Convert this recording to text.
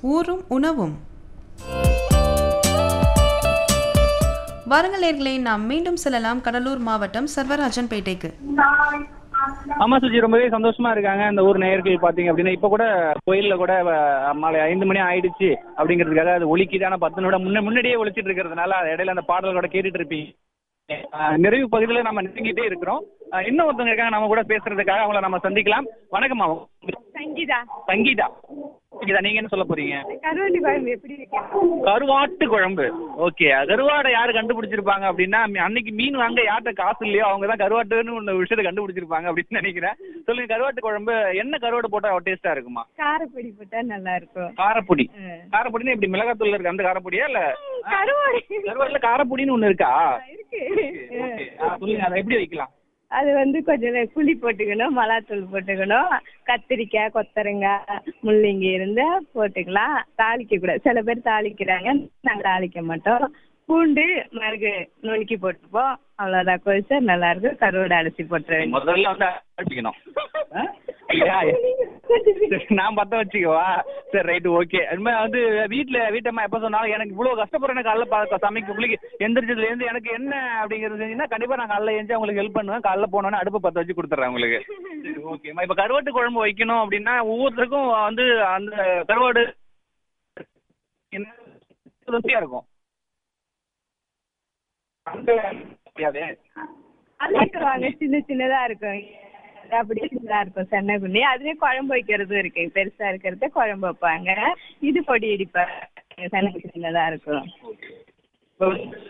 ஊரும் உணவும் வாருங்கள் நேர்களே நாம் மீண்டும் செல்லலாம் கடலூர் மாவட்டம் சர்வராஜன் பேட்டைக்கு ஆமா சுஜி ரொம்பவே சந்தோஷமா இருக்காங்க அந்த ஊர் நேயர்கள் பாத்தீங்க அப்படின்னா இப்ப கூட கோயில்ல கூட அஹ், மாலை ஐந்து மணி ஆயிடுச்சு அப்படிங்கிறதுக்காக அது ஒலிக்குதான பத்து நிமிடம் முன்ன முன்னாடியே ஒலிச்சிட்டு இருக்கிறதுனால அது இடையில அந்த பாடல் கூட கேட்டுட்டு இருப்பீங்க அஹ், நிறைவு பகுதியில நம்ம நெருங்கிட்டே இருக்கிறோம் அஹ், இன்னும் ஒருத்தவங்க இருக்காங்க நம்ம கூட பேசுறதுக்காக அவங்கள நம்ம சந்திக்கலாம் வணக்கம்மா சங்கீதா சங்கீதா சங்கீதா நீங்க என்ன சொல்ல போறீங்க கருவண்டி குழம்பு எப்படி வைக்கலாம் கருவாட்டு குழம்பு ஓகே கருவாடை யாரு கண்டுபிடிச்சிருப்பாங்க அப்படின்னா மி- அன்னைக்கு மீன் வாங்க யார்கிட்ட காசு இல்லையோ அவங்க தான் கருவாட்டுன்னு ஒரு விஷயத்தை கண்டுபிடிச்சிருப்பாங்க அப்படின்னு நினைக்கிறேன் சொல்லுங்க கருவாட்டு குழம்பு என்ன கருவாடு போட்டா டேஸ்டா இருக்குமா காரப்பொடி போட்டா நல்லா இருக்கும் காரப்பொடி ம். காரப்பொடினா இப்படி மிளகாத்தூள்ல இருக்க அந்த காரப்பொடியா இல்ல கருவாடு கருவாட்டுல காரப்பொடின்னு ஒண்ணு இருக்கா இருக்கு Okay. ஆ, சொல்லுங்க அதை எப்படி வைக்கலாம் அது வந்து கொஞ்சம் நே- புளி போட்டுக்கணும் மிளகாத்தூள் போட்டுக்கணும் கத்திரிக்காய் கொத்தரங்காய் முள்ளங்கி இருந்தா போட்டுக்கலாம் தாளிக்க கூடாது சில பேர் தாளிக்கிறாங்க நாங்க தாளிக்க மாட்டோம் பூண்டு மிளகு நுணுக்கி போட்டுப்போம் அவ்வளவுதான் கொதிச்சா நல்லா இருக்கும் கருவாடு அலசி போட்டுற வேண்டியது. முதல்ல வந்து அடிக்கணும் நான் பத்த வச்சுக்கவா சரி ரைட்டு ஓகே அதுமாதிரி வந்து வீட்டுல வீட்டம்மா எப்ப சொன்னாலும் எனக்கு இவ்வளவு கஷ்டப்படுறேன் காலைல பா- சமைக்க பிள்ளைக்கு எந்திரிச்சதுல இருந்து எனக்கு என்ன அப்படிங்கறது செஞ்சீங்கன்னா கண்டிப்பா நான் காலைல எழுந்து உங்களுக்கு ஹெல்ப் பண்ணுவேன் காலைல போனோன்னு அடுப்பு பத்த வச்சு கொடுத்துறேன் உங்களுக்கு சரி ஓகேம்மா இப்ப கருவாட்டு குழம்பு வைக்கணும் அப்படின்னா ஒவ்வொருத்தருக்கும் வந்து அந்த கருவாடு என்ன ருசியா இருக்கும் அந்த முடியாதே வாங்க சின்ன சின்னதா இருக்கும் அது அப்படியே சின்னதா இருக்கும் சென்னை குண்டி அதுவே குழம்பு வைக்கிறதும் இருக்கு பெருசா இருக்கிறத குழம்பு வைப்பாங்க இது பொடி இடிப்பாங்க சென்னை சின்னதா இருக்கும் இப்போ